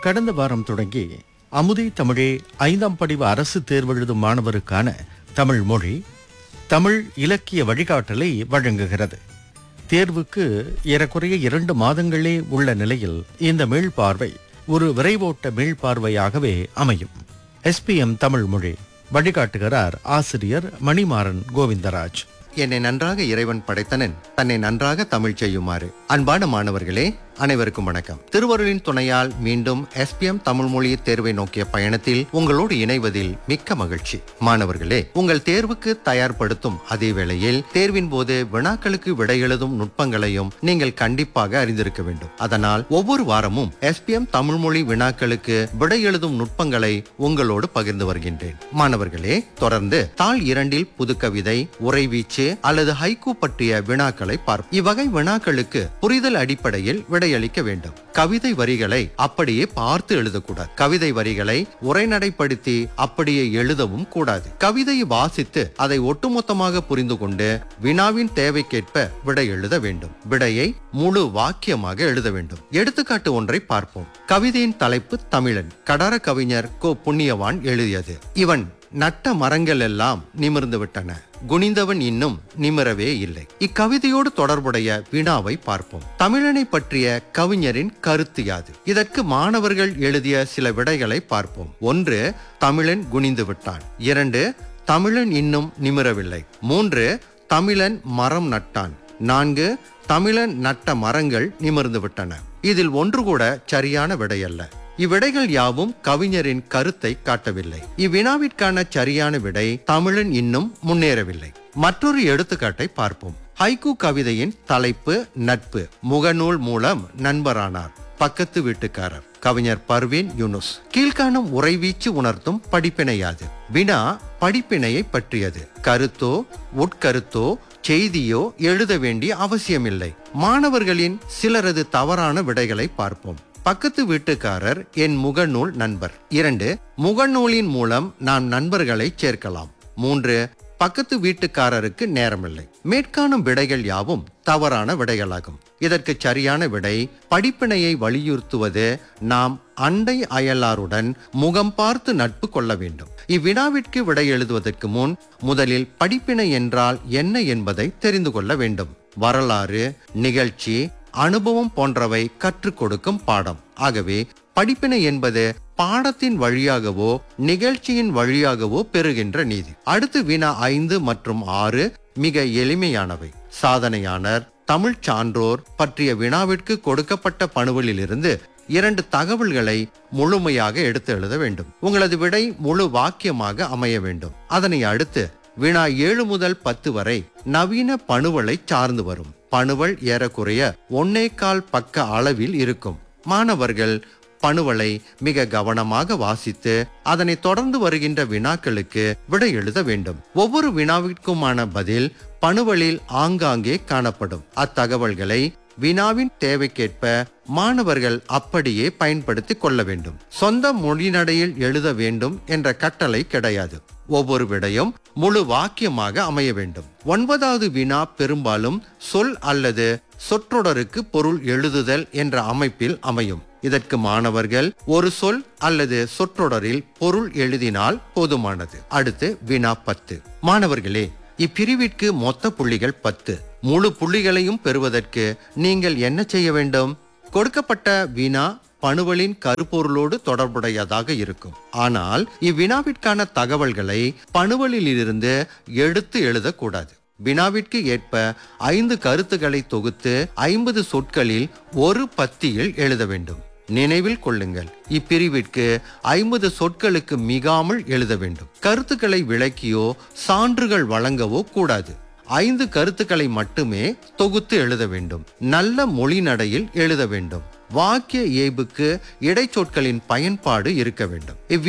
கடந்த வாரம் தொடங்கி அமுதே தமிழே ஐந்தாம் படிவ அரசு தேர்வெழுதும் மாணவருக்கான தமிழ் மொழி தமிழ் இலக்கிய வழிகாட்டலை வழங்குகிறது தேர்வுக்கு ஏறக்குறைய இரண்டு மாதங்களே உள்ள நிலையில் இந்த மீள்பார்வை ஒரு விரைவோட்ட மீள்பார்வையாகவே அமையும் எஸ்பிஎம் தமிழ் மொழி வழிகாட்டுகிறார் ஆசிரியர் மணிமாறன் கோவிந்தராஜ் என்னை நன்றாக இறைவன் படைத்தனன் தன்னை நன்றாக தமிழ் செய்யுமாறு அன்பான மாணவர்களே அனைவருக்கும் வணக்கம் திருவருளின் துணையால் மீண்டும் எஸ்பிஎம் தமிழ் மொழி தேர்வை நோக்கிய பயணத்தில் உங்களோடு இணைவதில் மிக்க மகிழ்ச்சி மாணவர்களே உங்கள் தேர்வுக்கு தயார்படுத்தும் அதே வேளையில் தேர்வின் போது வினாக்களுக்கு விடை எழுதும் நுட்பங்களையும் நீங்கள் கண்டிப்பாக அறிந்திருக்க வேண்டும் அதனால் ஒவ்வொரு வாரமும் எஸ்பிஎம் தமிழ் மொழி வினாக்களுக்கு விடை எழுதும் நுட்பங்களை உங்களோடு பகிர்ந்து வருகின்றேன் மாணவர்களே தொடர்ந்து தாள் இரண்டில் புதுக்கவிதை உறைவீச்சு அல்லது ஹைக்கூ பற்றிய வினாக்களை பார்ப்போம் இவ்வகை வினாக்களுக்கு புரிதல் அடிப்படையில் விடையளிக்க வேண்டும் கவிதை வரிகளை அப்படியே பார்த்து எழுதக்கூடாது கவிதை வரிகளை உரைநடைப்படுத்தி அப்படியே எழுதவும் கூடாது கவிதையை வாசித்து அதை ஒட்டுமொத்தமாக புரிந்து கொண்டு வினாவின் தேவைக்கேற்ப விடை எழுத வேண்டும் விடையை முழு வாக்கியமாக எழுத வேண்டும் எடுத்துக்காட்டு ஒன்றை பார்ப்போம் கவிதையின் தலைப்பு தமிழன் கடர கவிஞர் கோ புண்ணியவான் எழுதியது இவன் நட்ட மரங்கள் எல்லாம் நிமிர்ந்து விட்டன குனிந்தவன் இன்னும் நிமிரவே இல்லை இக்கவிதையோடு தொடர்புடைய வினாவை பார்ப்போம் தமிழனை பற்றிய கவிஞரின் கருத்து யாது இதற்கு மாணவர்கள் எழுதிய சில விடைகளை பார்ப்போம் ஒன்று தமிழன் குனிந்து விட்டான் இரண்டு தமிழன் இன்னும் நிமிரவில்லை மூன்று தமிழன் மரம் நட்டான் நான்கு தமிழன் நட்ட மரங்கள் நிமிர்ந்து விட்டன இதில் ஒன்று கூட சரியான விடையல்ல இவ்விடைகள் யாவும் கவிஞரின் கருத்தை காட்டவில்லை இவ்வினாவிற்கான சரியான விடை தமிழன் இன்னும் முன்னேறவில்லை மற்றொரு எடுத்துக்காட்டை பார்ப்போம் ஹைக்கூ கவிதையின் தலைப்பு நட்பு முகநூல் மூலம் நண்பரானார் பக்கத்து வீட்டுக்காரர் கவிஞர் பர்வீன் யூனுஸ் கீழ்காணும் உறைவீச்சு உணர்த்தும் படிப்பினையாது வினா படிப்பினையை பற்றியது கருத்தோ உட்கருத்தோ செய்தியோ எழுத வேண்டிய அவசியமில்லை மாணவர்களின் சிலரது தவறான விடைகளை பார்ப்போம் பக்கத்து வீட்டுக்காரர் என் முகநூல் நண்பர் இரண்டு முகநூலின் மூலம் நான் நண்பர்களை சேர்க்கலாம் மூன்று பக்கத்து வீட்டுக்காரருக்கு நேரமில்லை மேற்காணும் விடைகள் யாவும் தவறான விடைகளாகும் இதற்கு சரியான விடை படிப்பினையை வலியுறுத்துவது நாம் அண்டை அயலாருடன் முகம் பார்த்து நட்பு கொள்ள வேண்டும் இவ்வினாவிற்கு விடை எழுதுவதற்கு முன் முதலில் படிப்பினை என்றால் என்ன என்பதை தெரிந்து கொள்ள வேண்டும் வரலாறு நிகழ்ச்சி அனுபவம் போன்றவை கற்றுக் கொடுக்கும் பாடம் ஆகவே படிப்பினை என்பது பாடத்தின் வழியாகவோ நிகழ்ச்சியின் வழியாகவோ பெறுகின்ற நீதி அடுத்து வினா ஐந்து மற்றும் ஆறு மிக எளிமையானவை சாதனையாளர் தமிழ் சான்றோர் பற்றிய வினாவிற்கு கொடுக்கப்பட்ட பணுவலிலிருந்து இரண்டு தகவல்களை முழுமையாக எடுத்து எழுத வேண்டும் உங்களது விடை முழு வாக்கியமாக அமைய வேண்டும் அதனை அடுத்து வினா ஏழு முதல் பத்து வரை நவீன பணுவலை சார்ந்து வரும் பணுவல் ஏறக்குறைய ஒன்னேகால் பக்க அளவில் இருக்கும் மாணவர்கள் பணுவலை மிக கவனமாக வாசித்து அதனை தொடர்ந்து வருகின்ற வினாக்களுக்கு விடை எழுத வேண்டும் ஒவ்வொரு வினாவிற்குமான பதில் பணுவலில் ஆங்காங்கே காணப்படும் அத்தகவல்களை வினாவின் தேவைக்கேற்ப மாணவர்கள் அப்படியே பயன்படுத்திக் கொள்ள வேண்டும் சொந்த மொழிநடையில் எழுத வேண்டும் என்ற கட்டளை கிடையாது ஒவ்வொரு விடையும் முழு வாக்கியமாக அமைய வேண்டும் ஒன்பதாவது வினா பெரும்பாலும் சொல் அல்லது சொற்றொடருக்கு பொருள் எழுதுதல் என்ற அமைப்பில் அமையும் இதற்கு மாணவர்கள் ஒரு சொல் அல்லது சொற்றொடரில் பொருள் எழுதினால் போதுமானது அடுத்து வினா பத்து மாணவர்களே இப்பிரிவிற்கு மொத்த புள்ளிகள் பத்து முழு புள்ளிகளையும் பெறுவதற்கு நீங்கள் என்ன செய்ய வேண்டும் கொடுக்கப்பட்ட வினா பணுவலின் கருப்பொருளோடு தொடர்புடையதாக இருக்கும் ஆனால் இவ்வினாவிற்கான தகவல்களை பணுவலில் இருந்து எடுத்து எழுதக்கூடாது வினாவிற்கு ஏற்ப ஐந்து கருத்துக்களை தொகுத்து ஐம்பது சொற்களில் ஒரு பத்தியில் எழுத வேண்டும் நினைவில் கொள்ளுங்கள் இப்பிரிவிற்கு ஐம்பது சொற்களுக்கு மிகாமல் எழுத வேண்டும் கருத்துக்களை விளக்கியோ சான்றுகள் வழங்கவோ கூடாது ஐந்து கருத்துக்களை மட்டுமே தொகுத்து எழுத வேண்டும் நல்ல மொழி நடையில் எழுத வேண்டும் வாக்கிய இயைபுக்கு இடைச்சொற்களின் பயன்பாடு இருக்க வேண்டும் இவ்வி